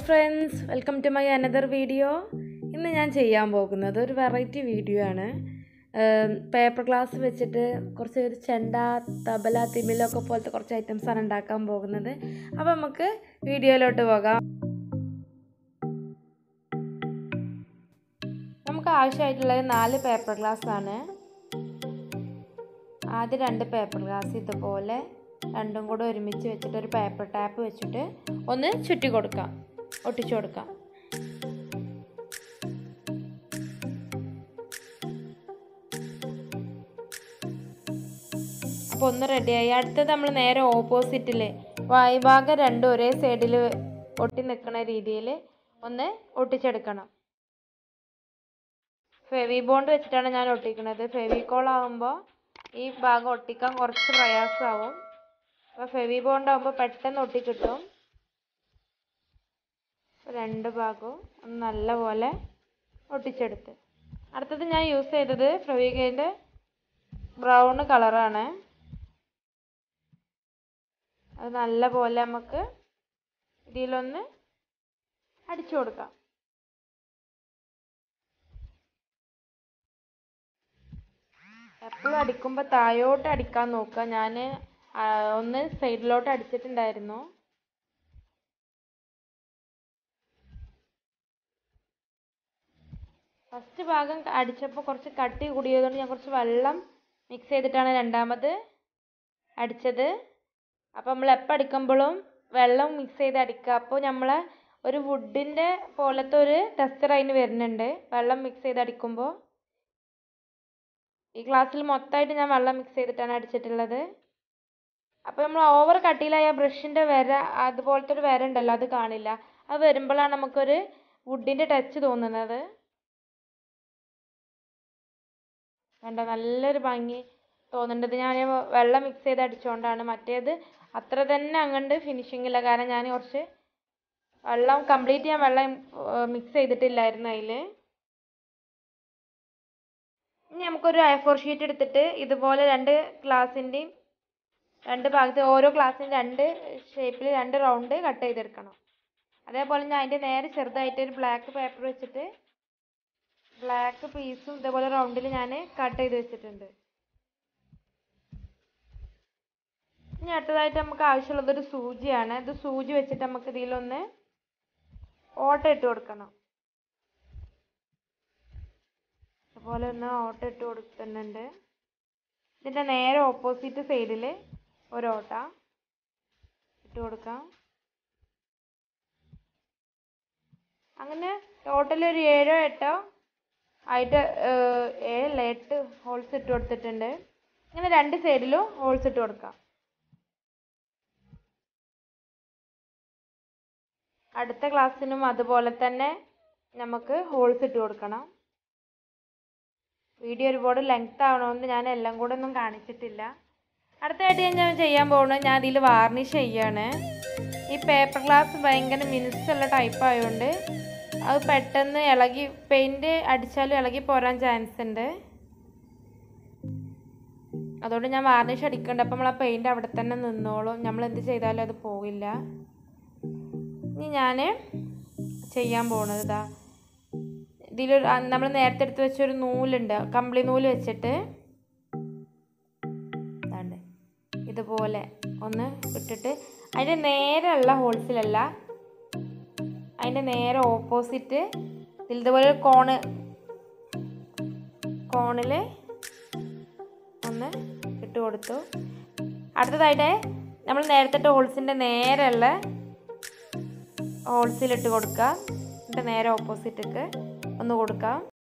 friends welcome to my another video ഇന്ന് ഞാൻ ചെയ്യാൻ പോകുന്നത് ഒരു വെറൈറ്റി വീഡിയോ ആണ് പേപ്പർ ഗ്ലാസ് വെച്ചിട്ട് കുറച്ച് ഒരു ചെണ്ട തബല തിമിലൊക്കെ പോലത്തെ കുറച്ച് ഐറ്റംസ് ആണ് ഉണ്ടാക്കാൻ പോകുന്നത് അപ്പോൾ നമുക്ക് വീഡിയോയിലോട്ട് പോകാം നമുക്ക് ആവശ്യമായിട്ടുള്ളത് നാല് പേപ്പർ ഗ്ലാസ് ആണ് ആദ്യം രണ്ട് പേപ്പർ ഗ്ലാസ് ഇതുപോലെ രണ്ടും കൂടെ ഒരുമിച്ച് വെച്ചിട്ട് ഒരു പേപ്പർ ടാപ്പ് വെച്ചിട്ട് ഒന്ന് ചുറ്റി കൊടുക്കാം ഒട്ടിച്ചു കൊടുക്കാം അപ്പോൾ ഒന്ന് റെഡിയായി അടുത്തത് നമ്മൾ നേരെ ഓപ്പോസിറ്റിൽ വായ്ഭാഗം രണ്ടും ഒരേ സൈഡിൽ ഒട്ടി നിൽക്കുന്ന രീതിയിൽ ഒന്ന് ഒട്ടിച്ചെടുക്കണം ഫെവി ബോണ്ട് വെച്ചിട്ടാണ് ഞാൻ ഒട്ടിക്കുന്നത് ഫെവിക്കോൾ ആകുമ്പോൾ ഈ ഭാഗം ഒട്ടിക്കാൻ കുറച്ച് പ്രയാസമാവും അപ്പോൾ ഫെവി ബോണ്ട് ആകുമ്പോൾ പെട്ടെന്ന് ഒട്ടിക്കിട്ടും രണ്ട് ഭാഗവും ഒന്ന് നല്ലപോലെ ഒട്ടിച്ചെടുത്ത് അടുത്തത് ഞാൻ യൂസ് ചെയ്തത് ഫെവിക്കൈൻ്റെ ബ്രൗൺ കളറാണ് അത് നല്ലപോലെ നമുക്ക് ഇതിലൊന്ന് അടിച്ചു കൊടുക്കാം എപ്പോഴും അടിക്കുമ്പോൾ താഴോട്ട് അടിക്കാൻ നോക്കുക ഞാൻ ഒന്ന് സൈഡിലോട്ട് അടിച്ചിട്ടുണ്ടായിരുന്നു ഫസ്റ്റ് ഭാഗം അടിച്ചപ്പോൾ കുറച്ച് കട്ടി കൂടിയതുകൊണ്ട് ഞാൻ കുറച്ച് വെള്ളം മിക്സ് ചെയ്തിട്ടാണ് രണ്ടാമത് അടിച്ചത് അപ്പോൾ നമ്മൾ എപ്പോൾ അടിക്കുമ്പോഴും വെള്ളം മിക്സ് ചെയ്ത് അടിക്കുക അപ്പോൾ നമ്മൾ ഒരു വുഡിൻ്റെ പോലത്തെ ഒരു ടെക്സ്ചർ അതിന് വരുന്നുണ്ട് വെള്ളം മിക്സ് ചെയ്ത് അടിക്കുമ്പോൾ ഈ ഗ്ലാസ്സിൽ മൊത്തമായിട്ട് ഞാൻ വെള്ളം മിക്സ് ചെയ്തിട്ടാണ് അടിച്ചിട്ടുള്ളത് അപ്പോൾ നമ്മൾ ഓവർ കട്ടിയിലായ ബ്രഷിൻ്റെ വര അതുപോലത്തെ ഒരു വര ഉണ്ടല്ലോ അത് കാണില്ല അത് വരുമ്പോഴാണ് നമുക്കൊരു വുഡിൻ്റെ ടച്ച് തോന്നുന്നത് കണ്ടോ നല്ലൊരു ഭംഗി തോന്നുന്നുണ്ട് ഞാൻ വെള്ളം മിക്സ് ചെയ്ത് അടിച്ചുകൊണ്ടാണ് മറ്റേത് അത്ര തന്നെ അങ്ങോട്ട് ഫിനിഷിംഗ് ഇല്ല കാരണം ഞാൻ കുറച്ച് വെള്ളം കംപ്ലീറ്റ് ഞാൻ വെള്ളം മിക്സ് ചെയ്തിട്ടില്ലായിരുന്നു അതിൽ ഇനി നമുക്കൊരു എ ഫോർ ഷീറ്റ് എടുത്തിട്ട് ഇതുപോലെ രണ്ട് ഗ്ലാസിൻ്റെയും രണ്ട് ഭാഗത്ത് ഓരോ ഗ്ലാസ്സിനും രണ്ട് ഷേപ്പിൽ രണ്ട് റൗണ്ട് കട്ട് ചെയ്തെടുക്കണം അതേപോലെ ഞാൻ അതിൻ്റെ നേരെ ചെറുതായിട്ട് ഒരു ബ്ലാക്ക് പേപ്പർ വെച്ചിട്ട് ബ്ലാക്ക് പീസും ഇതേപോലെ റൗണ്ടിൽ ഞാൻ കട്ട് ചെയ്ത് വെച്ചിട്ടുണ്ട് ഇനി അടുത്തതായിട്ട് നമുക്ക് ആവശ്യമുള്ളത് ഒരു സൂചിയാണ് ഇത് സൂചി വെച്ചിട്ട് നമുക്ക് ഇതിലൊന്ന് ഓട്ട ഇട്ട് കൊടുക്കണം അതുപോലെ ഒന്ന് ഓട്ട ഇട്ട് കൊടുക്കുന്നുണ്ട് ഇതിൻ്റെ നേരെ ഓപ്പോസിറ്റ് സൈഡിൽ ഒരു ഓട്ട ഇട്ട് കൊടുക്കാം അങ്ങനെ ടോട്ടൽ ഒരു ഏഴോ എട്ടോ ആയിട്ട് ഏഴല്ല എട്ട് ഹോൾസ് ഇട്ട് കൊടുത്തിട്ടുണ്ട് ഇങ്ങനെ രണ്ട് സൈഡിലും ഹോൾസ് ഇട്ട് കൊടുക്കാം അടുത്ത ക്ലാസ്സിനും അതുപോലെ തന്നെ നമുക്ക് ഹോൾസ് ഇട്ട് കൊടുക്കണം വീഡിയോ ഒരുപാട് ലെങ്ത് ആവണോണ്ട് ഞാൻ എല്ലാം കൂടെ ഒന്നും കാണിച്ചിട്ടില്ല അടുത്തായിട്ട് ഞാൻ ചെയ്യാൻ പോകുന്നത് ഞാൻ ഇതിൽ വാർണിഷ് ചെയ്യാണ് ഈ പേപ്പർ ഗ്ലാസ് ഭയങ്കര മിനുസുള്ള ടൈപ്പ് ആയതുകൊണ്ട് അത് പെട്ടെന്ന് ഇളകി പെയിൻറ് അടിച്ചാലും ഇളകി പോരാൻ ചാൻസ് ഉണ്ട് അതുകൊണ്ട് ഞാൻ വാർണിഷ് അടിക്കണ്ട അപ്പം നമ്മൾ ആ പെയിൻറ് അവിടെ തന്നെ നിന്നോളും നമ്മൾ എന്ത് ചെയ്താലും അത് പോകില്ല ഇനി ഞാൻ ചെയ്യാൻ പോണത് ഇതാ ഇതിലൊരു നമ്മൾ നേരത്തെ എടുത്ത് വെച്ചൊരു നൂലുണ്ട് കമ്പിളി നൂല് വെച്ചിട്ട് ഇതാണ്ട് ഇതുപോലെ ഒന്ന് ഇട്ടിട്ട് അതിൻ്റെ നേരെയുള്ള ഹോൾസിലല്ല അതിൻ്റെ നേരെ ഓപ്പോസിറ്റ് ഇതുപോലെ ഒരു കോണ് കോണിൽ ഒന്ന് ഇട്ട് കൊടുത്തു അടുത്തതായിട്ട് നമ്മൾ നേരത്തെ ഹോൾസിൻ്റെ നേരെയുള്ള ഹോൾസിലിട്ട് കൊടുക്കുക എന്നിട്ട് നേരെ ഓപ്പോസിറ്റക്ക് ഒന്ന് കൊടുക്കാം